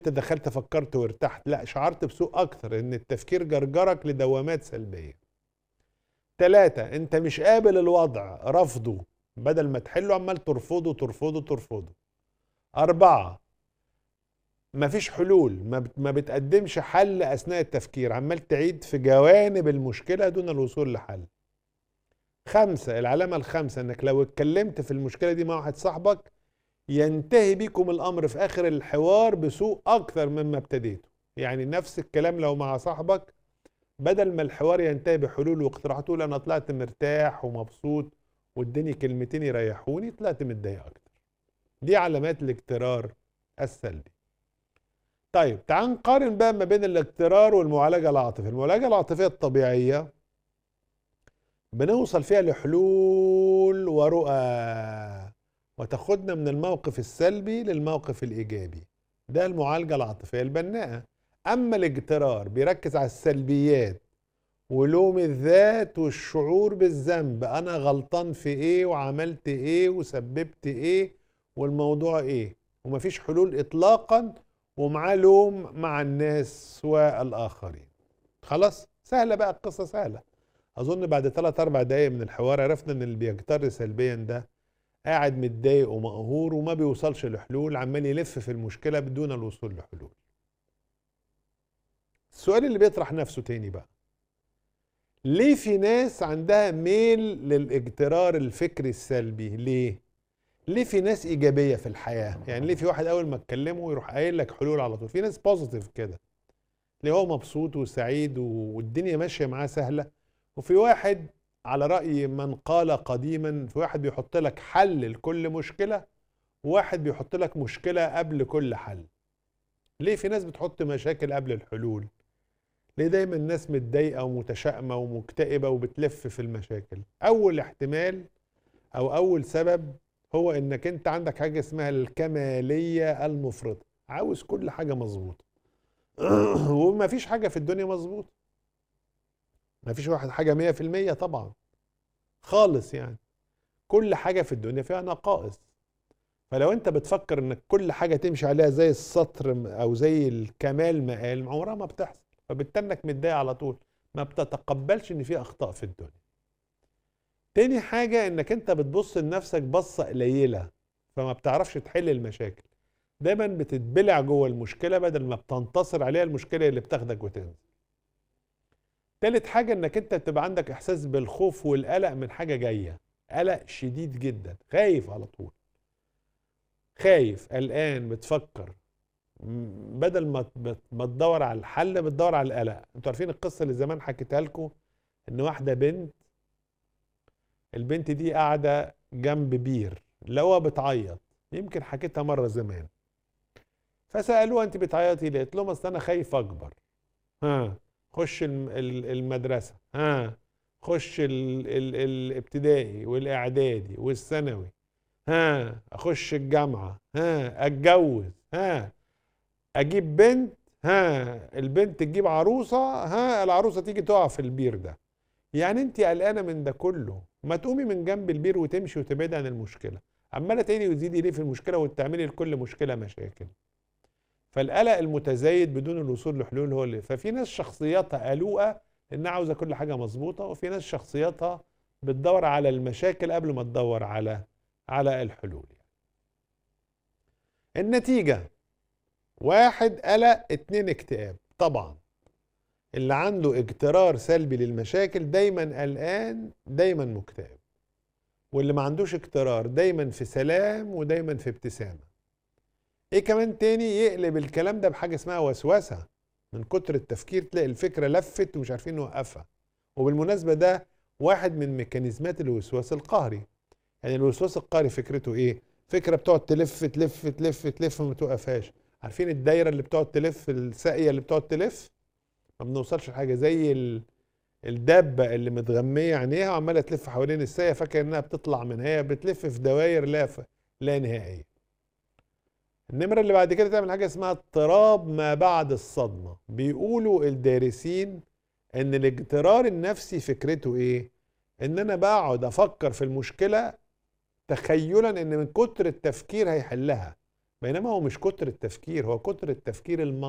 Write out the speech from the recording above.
انت دخلت فكرت وارتحت لا شعرت بسوء اكتر ان التفكير جرجرك لدوامات سلبيه ثلاثة انت مش قابل الوضع رفضه بدل ما تحله عمال ترفضه ترفضه ترفضه أربعة مفيش حلول ما بتقدمش حل أثناء التفكير عمال تعيد في جوانب المشكلة دون الوصول لحل خمسة العلامة الخامسة انك لو اتكلمت في المشكلة دي مع واحد صاحبك ينتهي بيكم الامر في اخر الحوار بسوء اكثر مما ابتديته يعني نفس الكلام لو مع صاحبك بدل ما الحوار ينتهي بحلول واقتراحات تقول انا طلعت مرتاح ومبسوط واديني كلمتين يريحوني طلعت متضايق اكتر دي علامات الاجترار السلبي طيب تعال نقارن بقى ما بين الاجترار والمعالجه العاطفيه المعالجه العاطفيه الطبيعيه بنوصل فيها لحلول ورؤى وتاخدنا من الموقف السلبي للموقف الايجابي ده المعالجه العاطفيه البناءه اما الاجترار بيركز على السلبيات ولوم الذات والشعور بالذنب انا غلطان في ايه وعملت ايه وسببت ايه والموضوع ايه ومفيش حلول اطلاقا ومعاه لوم مع الناس والاخرين خلاص سهله بقى القصه سهله اظن بعد 3 4 دقايق من الحوار عرفنا ان اللي بيجتر سلبيا ده قاعد متضايق ومقهور وما بيوصلش لحلول عمال يلف في المشكله بدون الوصول لحلول السؤال اللي بيطرح نفسه تاني بقى ليه في ناس عندها ميل للاجترار الفكري السلبي ليه ليه في ناس ايجابيه في الحياه يعني ليه في واحد اول ما تكلمه يروح قايل لك حلول على طول في ناس بوزيتيف كده ليه هو مبسوط وسعيد والدنيا ماشيه معاه سهله وفي واحد على رأي من قال قديما في واحد بيحط لك حل لكل مشكلة وواحد بيحط لك مشكلة قبل كل حل ليه في ناس بتحط مشاكل قبل الحلول ليه دايما الناس متضايقة ومتشائمة ومكتئبة وبتلف في المشاكل أول احتمال أو أول سبب هو إنك أنت عندك حاجة اسمها الكمالية المفرطة عاوز كل حاجة مظبوطة ومفيش حاجة في الدنيا مظبوطة ما فيش واحد حاجة مية في المية طبعا خالص يعني كل حاجة في الدنيا فيها نقائص فلو انت بتفكر انك كل حاجة تمشي عليها زي السطر او زي الكمال ما قال عمرها ما بتحصل فبالتالي انك متضايق على طول ما بتتقبلش ان في اخطاء في الدنيا تاني حاجة انك انت بتبص لنفسك بصة قليلة فما بتعرفش تحل المشاكل دايما بتتبلع جوه المشكلة بدل ما بتنتصر عليها المشكلة اللي بتاخدك وتنزل تالت حاجة انك انت تبقى عندك احساس بالخوف والقلق من حاجة جاية قلق شديد جدا خايف على طول خايف قلقان بتفكر بدل ما ما تدور على الحل بتدور على القلق انتوا عارفين القصة اللي زمان حكيتها لكم ان واحدة بنت البنت دي قاعدة جنب بير لقوها بتعيط يمكن حكيتها مرة زمان فسألوها انت بتعيطي ليه؟ قلت لهم اصل انا خايف اكبر ها خش المدرسة ها خش الابتدائي والاعدادي والثانوي ها اخش الجامعة ها اتجوز ها اجيب بنت ها البنت تجيب عروسة ها العروسة تيجي تقع في البير ده يعني انت قلقانة من ده كله ما تقومي من جنب البير وتمشي وتبعدي عن المشكلة عمالة تعيدي وتزيدي ليه في المشكلة وتعملي لكل مشكلة مشاكل فالقلق المتزايد بدون الوصول لحلول هو اللي ففي ناس شخصياتها قلوقه انها عاوزه كل حاجه مظبوطه وفي ناس شخصياتها بتدور على المشاكل قبل ما تدور على على الحلول النتيجه واحد قلق اتنين اكتئاب طبعا اللي عنده اجترار سلبي للمشاكل دايما قلقان دايما مكتئب واللي ما عندوش اجترار دايما في سلام ودايما في ابتسامه ايه كمان تاني يقلب الكلام ده بحاجه اسمها وسوسه من كتر التفكير تلاقي الفكره لفت ومش عارفين نوقفها وبالمناسبه ده واحد من ميكانيزمات الوسواس القهري يعني الوسواس القهري فكرته ايه فكره بتقعد تلف تلف تلف تلف ما توقفهاش عارفين الدايره اللي بتقعد تلف الساقيه اللي بتقعد تلف ما بنوصلش لحاجه زي الدابه اللي متغميه عينيها وعماله تلف حوالين الساقيه فاكره انها بتطلع من هي بتلف في دوائر لا لا نهائيه النمرة اللي بعد كده تعمل حاجة اسمها اضطراب ما بعد الصدمة بيقولوا الدارسين ان الاجترار النفسي فكرته ايه ان انا بقعد افكر في المشكلة تخيلا ان من كتر التفكير هيحلها بينما هو مش كتر التفكير هو كتر التفكير المنطقي